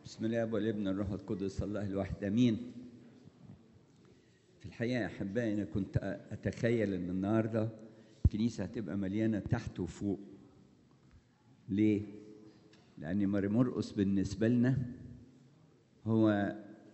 بسم الله والابن الروح القدس الله الواحد امين في الحقيقه يا احبائي انا كنت اتخيل ان النهارده الكنيسه هتبقى مليانه تحت وفوق ليه لان ماري مرقس بالنسبه لنا هو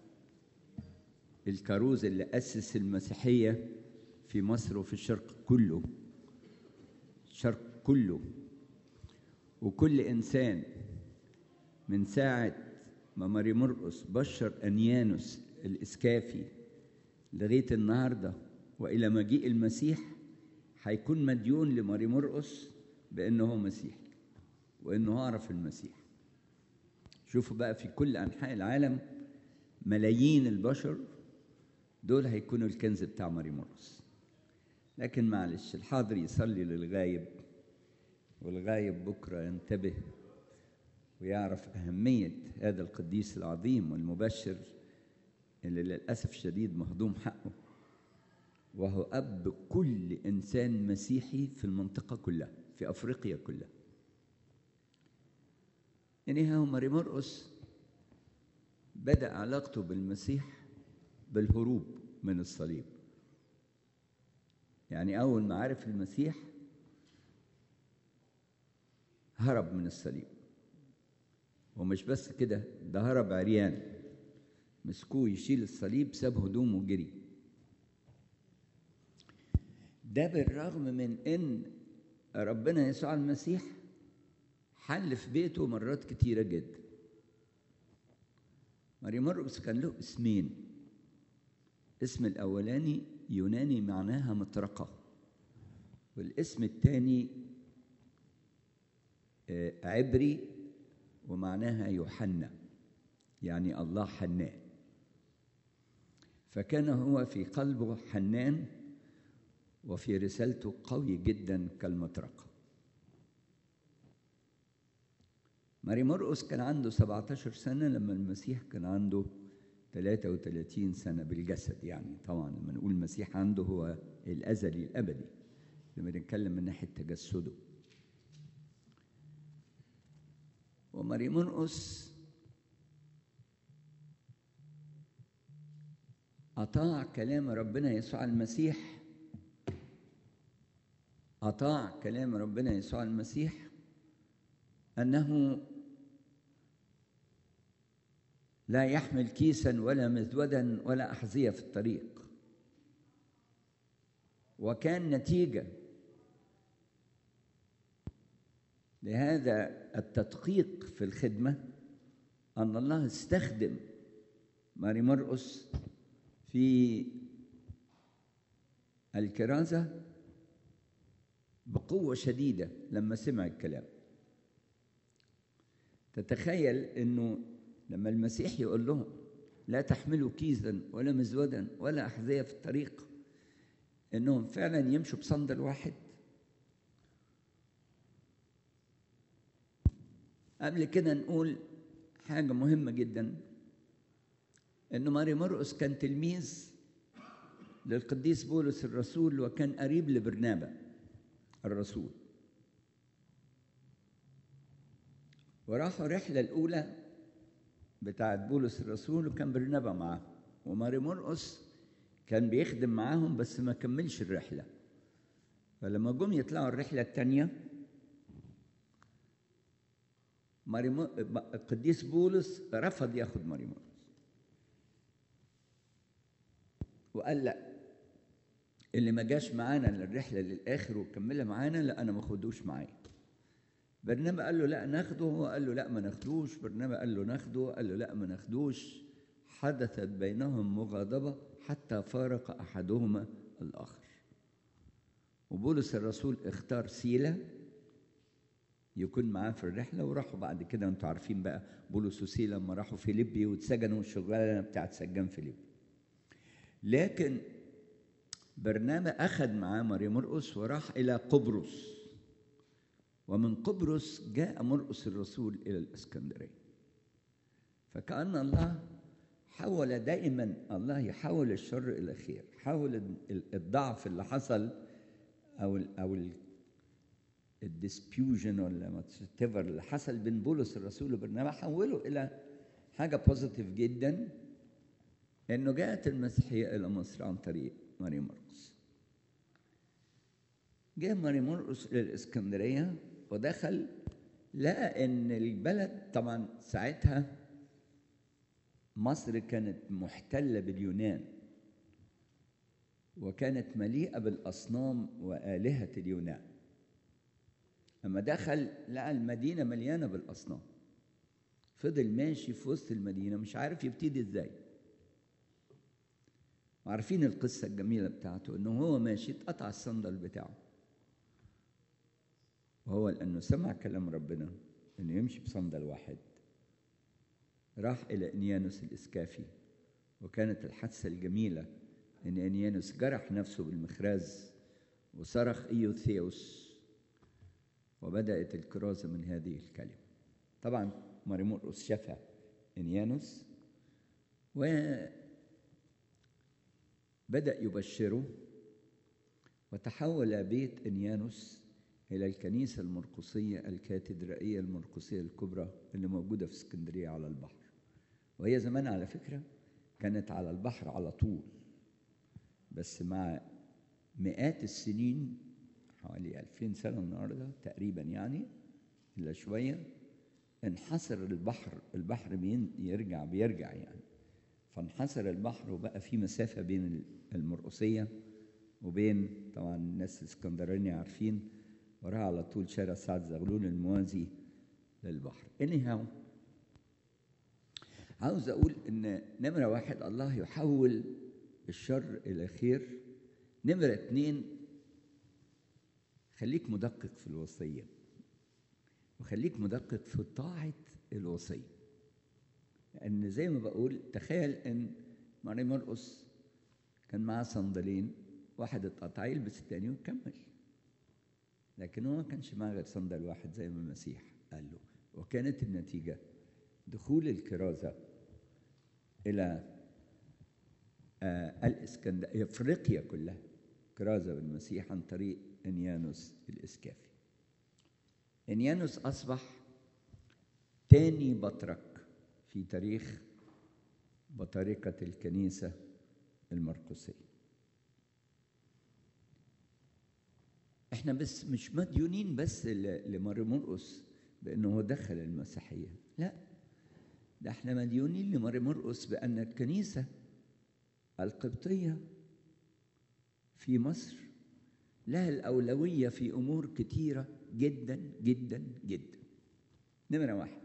الكاروز اللي اسس المسيحيه في مصر وفي الشرق كله الشرق كله وكل انسان من ساعه ما ماري مرقس بشر انيانوس الاسكافي لغايه النهارده والى مجيء المسيح هيكون مديون لماري مرقس بانه هو مسيحي وانه عرف المسيح شوفوا بقى في كل انحاء العالم ملايين البشر دول هيكونوا الكنز بتاع ماري مرقس لكن معلش الحاضر يصلي للغايب والغايب بكره ينتبه ويعرف أهمية هذا القديس العظيم والمبشر اللي للأسف الشديد مهضوم حقه وهو أب كل إنسان مسيحي في المنطقة كلها في أفريقيا كلها يعني هو ماري مرقس بدأ علاقته بالمسيح بالهروب من الصليب يعني أول ما عرف المسيح هرب من الصليب ومش بس كده ده هرب عريان مسكوه يشيل الصليب ساب هدومه وجري ده بالرغم من ان ربنا يسوع المسيح حل في بيته مرات كتيره جدا ماري مرقس كان له اسمين اسم الاولاني يوناني معناها مطرقه والاسم الثاني عبري ومعناها يوحنا يعني الله حنان فكان هو في قلبه حنان وفي رسالته قوي جدا كالمطرقة ماري مرقس كان عنده 17 سنة لما المسيح كان عنده 33 سنة بالجسد يعني طبعا لما نقول المسيح عنده هو الأزلي الأبدي لما نتكلم من ناحية تجسده وماري مرقس أطاع كلام ربنا يسوع المسيح أطاع كلام ربنا يسوع المسيح أنه لا يحمل كيسا ولا مزودا ولا أحذية في الطريق وكان نتيجة لهذا التدقيق في الخدمة أن الله استخدم ماري مرقس في الكرازة بقوة شديدة لما سمع الكلام تتخيل أنه لما المسيح يقول لهم لا تحملوا كيزا ولا مزودا ولا أحذية في الطريق أنهم فعلا يمشوا بصندل واحد قبل كده نقول حاجة مهمة جدا إنه ماري مرقس كان تلميذ للقديس بولس الرسول وكان قريب لبرنابا الرسول وراحوا الرحلة الأولى بتاعت بولس الرسول وكان برنابا معاه وماري مرقس كان بيخدم معاهم بس ما كملش الرحلة فلما جم يطلعوا الرحلة الثانية ماري م... القديس بولس رفض ياخد ماري مرقس وقال لا اللي ما جاش معانا للرحله للاخر وكملها معانا لا انا ما اخدوش معايا برنابا قال له لا ناخده هو قال له لا ما ناخدوش برنابا قال له ناخده قال له لا ما ناخدوش حدثت بينهم مغاضبه حتى فارق احدهما الاخر وبولس الرسول اختار سيله يكون معاه في الرحله وراحوا بعد كده انتوا عارفين بقى بولس وسيلا لما راحوا فيليبي واتسجنوا الشغلانه بتاعت سجان فيليبي لكن برنامج اخذ معاه ماري مرقس وراح الى قبرص ومن قبرص جاء مرقس الرسول الى الاسكندريه فكأن الله حول دائما الله يحول الشر الى خير حول الضعف اللي حصل او ال او ال الديسبيوجن ولا ما اللي حصل بين بولس الرسول وبرنابا حوله الى حاجة بوزيتيف جدا إنه جاءت المسيحية إلى مصر عن طريق ماري مرقس جاء ماري مرقس للإسكندرية ودخل لقى إن البلد طبعا ساعتها مصر كانت محتلة باليونان وكانت مليئة بالأصنام وآلهة اليونان أما دخل لقى المدينة مليانة بالأصنام فضل ماشي في وسط المدينة مش عارف يبتدي ازاي وعارفين القصة الجميلة بتاعته انه هو ماشي اتقطع الصندل بتاعه وهو لأنه سمع كلام ربنا انه يمشي بصندل واحد راح إلى إنيانوس الإسكافي وكانت الحادثة الجميلة إن إنيانوس جرح نفسه بالمخراز وصرخ إيوثيوس وبدأت الكرازة من هذه الكلمة طبعا ماريمورقس شافها إنيانوس وبدأ يبشره وتحول بيت إنيانوس إلى الكنيسة المرقسية الكاتدرائية المرقسية الكبرى اللي موجودة في اسكندرية على البحر وهي زمان على فكرة كانت على البحر على طول بس مع مئات السنين حوالي ألفين سنة النهاردة تقريبا يعني إلا شوية انحسر البحر البحر بين يرجع بيرجع يعني فانحسر البحر وبقى في مسافة بين المرقسية وبين طبعا الناس الاسكندرانية عارفين وراها على طول شارع سعد زغلول الموازي للبحر anyhow عاوز أقول إن نمرة واحد الله يحول الشر إلى خير نمرة اتنين خليك مدقق في الوصية وخليك مدقق في طاعة الوصية لأن زي ما بقول تخيل إن ماري مرقس كان معاه صندلين واحد اتقطع يلبس التاني ويكمل لكن هو ما كانش معاه غير صندل واحد زي ما المسيح قال له وكانت النتيجة دخول الكرازة إلى آه الإسكندرية إفريقيا كلها كرازة بالمسيح عن طريق إنيانوس الإسكافي إنيانوس أصبح تاني بطرك في تاريخ بطريقة الكنيسة المرقسية احنا بس مش مديونين بس لماري مرقس بانه هو دخل المسيحيه لا ده احنا مديونين لماري مرقس بان الكنيسه القبطيه في مصر لها الاولويه في امور كتيره جدا جدا جدا نمره واحد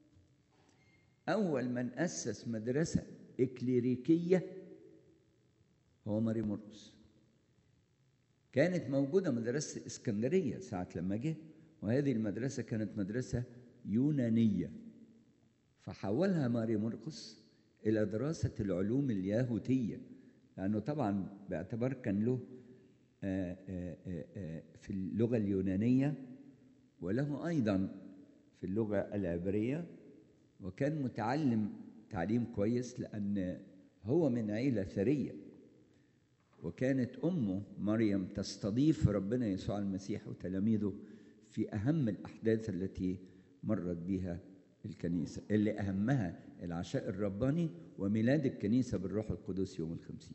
اول من اسس مدرسه اكليريكيه هو ماري مرقس كانت موجودة مدرسة اسكندرية ساعة لما جه وهذه المدرسة كانت مدرسة يونانية فحولها ماري مرقس إلى دراسة العلوم اليهودية لأنه طبعا باعتبار كان له آآ آآ في اللغة اليونانية وله أيضا في اللغة العبرية وكان متعلم تعليم كويس لأن هو من عيلة ثرية وكانت امه مريم تستضيف ربنا يسوع المسيح وتلاميذه في اهم الاحداث التي مرت بها الكنيسه اللي اهمها العشاء الرباني وميلاد الكنيسه بالروح القدس يوم الخمسين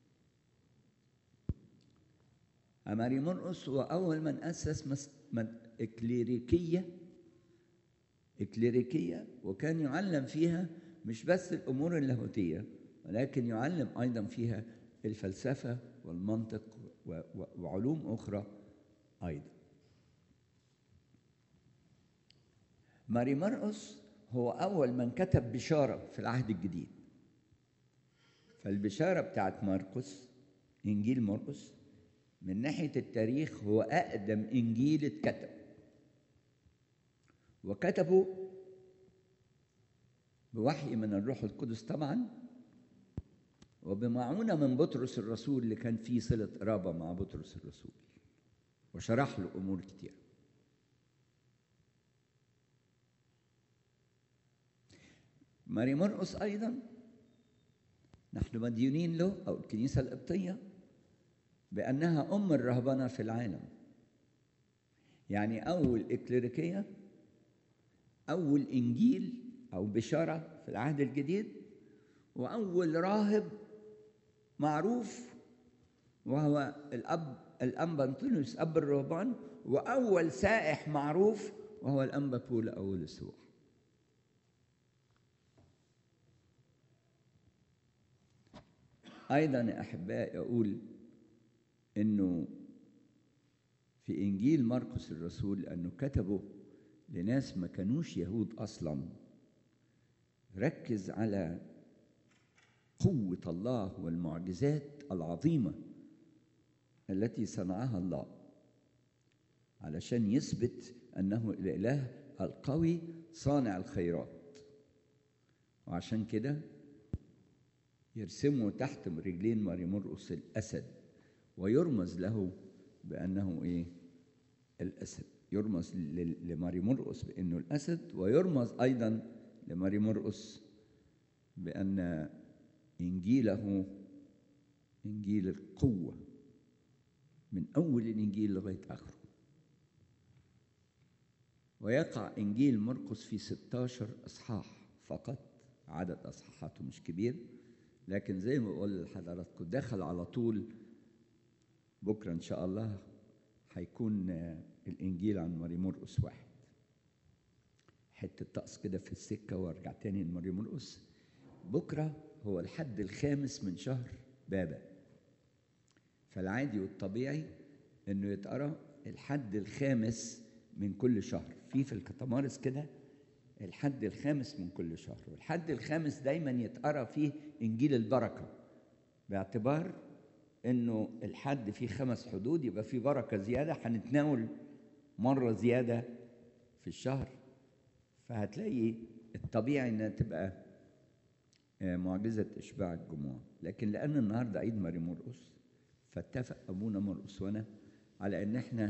أماري مرقس هو أول من أسس مس... من إكليريكية إكليريكية وكان يعلم فيها مش بس الأمور اللاهوتية ولكن يعلم أيضا فيها الفلسفة والمنطق وعلوم أخرى أيضا ماري مرقس هو أول من كتب بشارة في العهد الجديد فالبشارة بتاعت مرقس إنجيل مرقس من ناحية التاريخ هو أقدم إنجيل اتكتب وكتبه بوحي من الروح القدس طبعا وبمعونة من بطرس الرسول اللي كان فيه صلة قرابة مع بطرس الرسول وشرح له أمور كتير ماري مرقس أيضا نحن مديونين له أو الكنيسة القبطية بأنها أم الرهبنة في العالم يعني أول إكليريكية أول إنجيل أو بشارة في العهد الجديد وأول راهب معروف وهو الأب الأنبا أنطونيوس أب الرهبان وأول سائح معروف وهو الأنبا بولا أول السوح أيضا يا أحبائي أقول إنه في إنجيل مرقس الرسول أنه كتبه لناس ما كانوش يهود أصلا ركز على قوة الله والمعجزات العظيمة التي صنعها الله علشان يثبت أنه الإله القوي صانع الخيرات وعشان كده يرسمه تحت رجلين ماري مرقس الأسد ويرمز له بأنه إيه الأسد يرمز لماري مرقس بأنه الأسد ويرمز أيضا لماري مرقس بأن إنجيله إنجيل القوة من أول الإنجيل لغاية آخره ويقع إنجيل مرقس في 16 إصحاح فقط عدد أصحاحاته مش كبير لكن زي ما بقول لحضراتكم دخل على طول بكرة إن شاء الله هيكون الإنجيل عن ماري مرقس واحد حتة طقس كده في السكة وارجع تاني لماري مرقس بكرة هو الحد الخامس من شهر بابا فالعادي والطبيعي انه يتقرا الحد الخامس من كل شهر في في الكتمارس كده الحد الخامس من كل شهر والحد الخامس دايما يتقرا فيه انجيل البركه باعتبار انه الحد فيه خمس حدود يبقى فيه بركه زياده هنتناول مره زياده في الشهر فهتلاقي الطبيعي انها تبقى معجزه اشباع الجموع لكن لان النهارده عيد ماري مرقس فاتفق ابونا مرقس وانا على ان احنا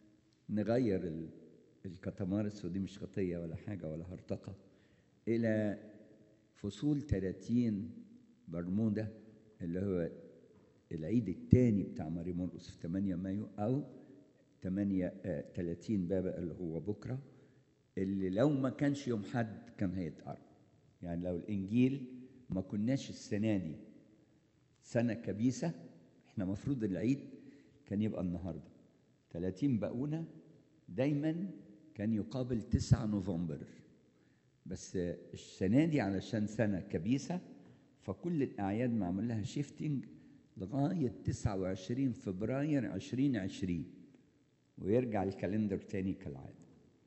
نغير الكتمارس ودي مش خطيه ولا حاجه ولا هرطقه الى فصول 30 برمودا اللي هو العيد الثاني بتاع ماري مرقس في 8 مايو او 8 آه 30 بابا اللي هو بكره اللي لو ما كانش يوم حد كان هيتقرا يعني لو الانجيل ما كناش السنه دي سنه كبيسه احنا مفروض العيد كان يبقى النهارده 30 بقونه دايما كان يقابل 9 نوفمبر بس السنه دي علشان سنه كبيسه فكل الاعياد معمول لها شيفتنج لغايه 29 فبراير 2020 ويرجع الكالندر تاني كالعاده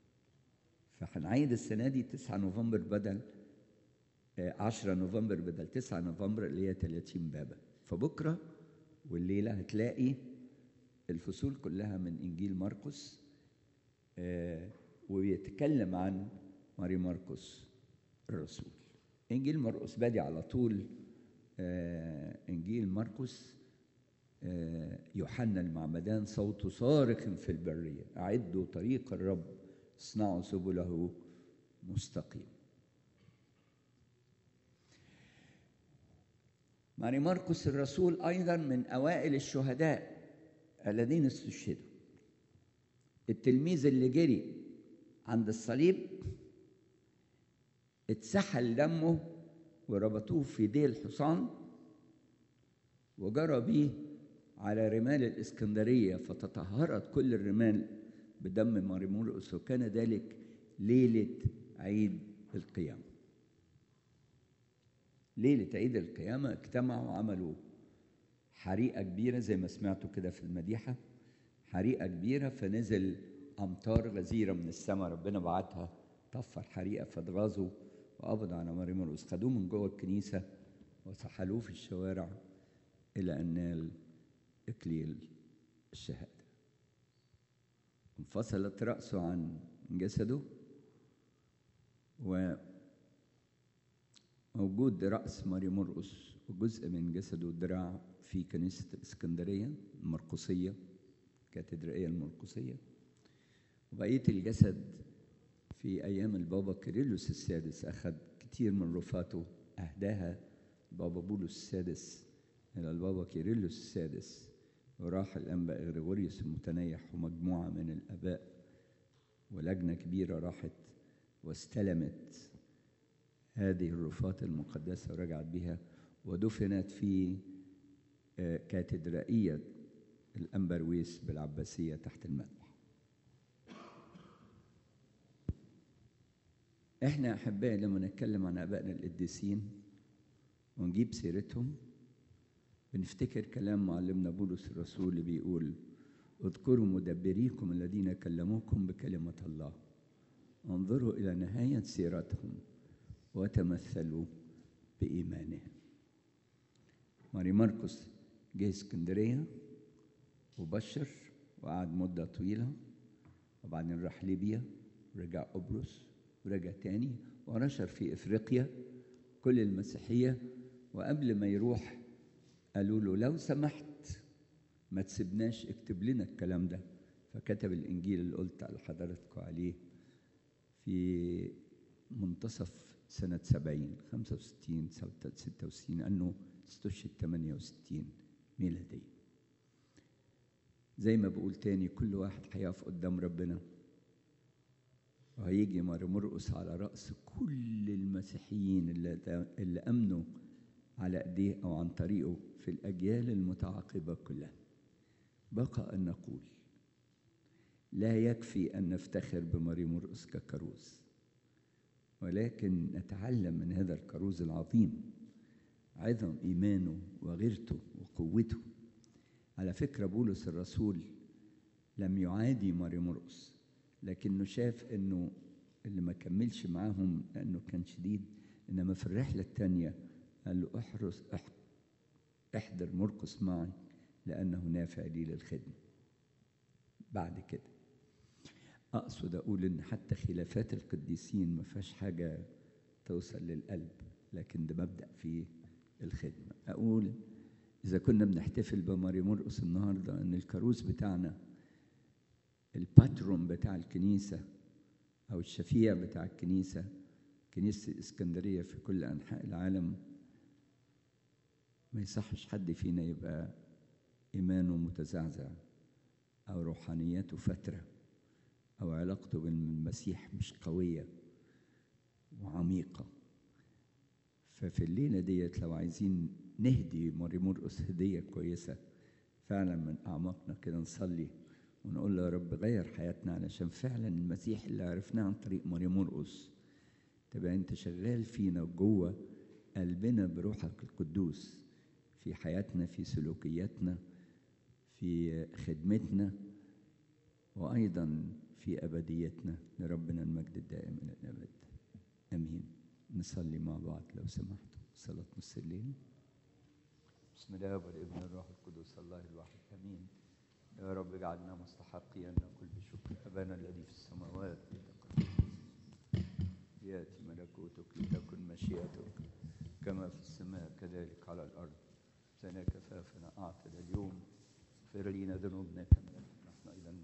فهنعيد السنه دي 9 نوفمبر بدل 10 نوفمبر بدل 9 نوفمبر اللي هي 30 بابا فبكره والليله هتلاقي الفصول كلها من انجيل مرقس آه وبيتكلم عن ماري مرقس الرسول انجيل مرقس بادي على طول آه انجيل مرقس آه يوحنا المعمدان صوت صارخ في البريه اعدوا طريق الرب اصنعوا سبله مستقيم ماري مرقس الرسول ايضا من اوائل الشهداء الذين استشهدوا التلميذ اللي جري عند الصليب اتسحل دمه وربطوه في ديل حصان وجرى بيه على رمال الإسكندرية فتطهرت كل الرمال بدم ماري مرقس وكان ذلك ليلة عيد القيامة ليلة عيد القيامة اجتمعوا وعملوا حريقة كبيرة زي ما سمعتوا كده في المديحة حريقة كبيرة فنزل أمطار غزيرة من السماء ربنا بعتها طفى الحريقة فاتغاظوا وقبضوا على ماري مرقس خدوه من جوه الكنيسة وسحلوه في الشوارع إلى أن نال إكليل الشهادة انفصلت رأسه عن جسده وموجود رأس ماري مرقس وجزء من جسده الدراع في كنيسة الإسكندرية المرقسية الكاتدرائية المرقسية وبقية الجسد في أيام البابا كيرلس السادس أخذ كتير من رفاته أهداها بابا بولس السادس إلى البابا كيرلس السادس وراح الأنبا غريغوريوس المتنيح ومجموعة من الآباء ولجنة كبيرة راحت واستلمت هذه الرفات المقدسة ورجعت بها ودفنت في كاتدرائية الأنبرويس بالعباسية تحت المذبح احنا أحبائي لما نتكلم عن آبائنا القديسين ونجيب سيرتهم بنفتكر كلام معلمنا بولس الرسول اللي بيقول اذكروا مدبريكم الذين كلموكم بكلمة الله انظروا إلى نهاية سيرتهم وتمثلوا بإيمانهم ماري ماركوس جه اسكندرية وبشر وقعد مدة طويلة وبعدين راح ليبيا ورجع قبرص ورجع تاني ونشر في إفريقيا كل المسيحية وقبل ما يروح قالوا له لو سمحت ما تسيبناش اكتب لنا الكلام ده فكتب الإنجيل اللي قلت على حضراتكم عليه في منتصف سنة سبعين خمسة وستين ستة وستين أنه استشهد 68 ميلادية زي ما بقول تاني كل واحد هيقف قدام ربنا وهيجي مار مرقس على رأس كل المسيحيين اللي, اللي أمنوا على أيديه أو عن طريقه في الأجيال المتعاقبة كلها بقى أن نقول لا يكفي أن نفتخر بماري مرقس ككروز ولكن نتعلم من هذا الكروز العظيم عظم إيمانه وغيرته وقوته على فكرة بولس الرسول لم يعادي ماري مرقس لكنه شاف انه اللي ما كملش معاهم لانه كان شديد انما في الرحله الثانيه قال له احرص احضر مرقس معي لانه نافع لي للخدمه بعد كده اقصد اقول ان حتى خلافات القديسين ما فيهاش حاجه توصل للقلب لكن ده مبدا في الخدمه اقول اذا كنا بنحتفل بماري مرقس النهارده ان الكاروس بتاعنا الباترون بتاع الكنيسة أو الشفيع بتاع الكنيسة كنيسة الإسكندرية في كل أنحاء العالم ما يصحش حد فينا يبقى إيمانه متزعزع أو روحانيته فترة أو علاقته بالمسيح مش قوية وعميقة ففي الليلة ديت لو عايزين نهدي ماري مرقس هدية كويسة فعلا من أعماقنا كده نصلي ونقول له يا رب غير حياتنا علشان فعلا المسيح اللي عرفناه عن طريق مريم مرقس تبقى انت شغال فينا جوه قلبنا بروحك القدوس في حياتنا في سلوكياتنا في خدمتنا وايضا في ابديتنا لربنا المجد الدائم الى الابد امين نصلي مع بعض لو سمحتوا صلاه نص الليل بسم الله والابن الروح القدس الله الواحد امين يا رب اجعلنا مستحقين ان نقول بشكر ابانا الذي في السماوات ياتي ملكوتك لتكن مشيئتك كما في السماء كذلك على الارض زنا كفافنا اعطنا اليوم اغفر لنا ذنوبنا كما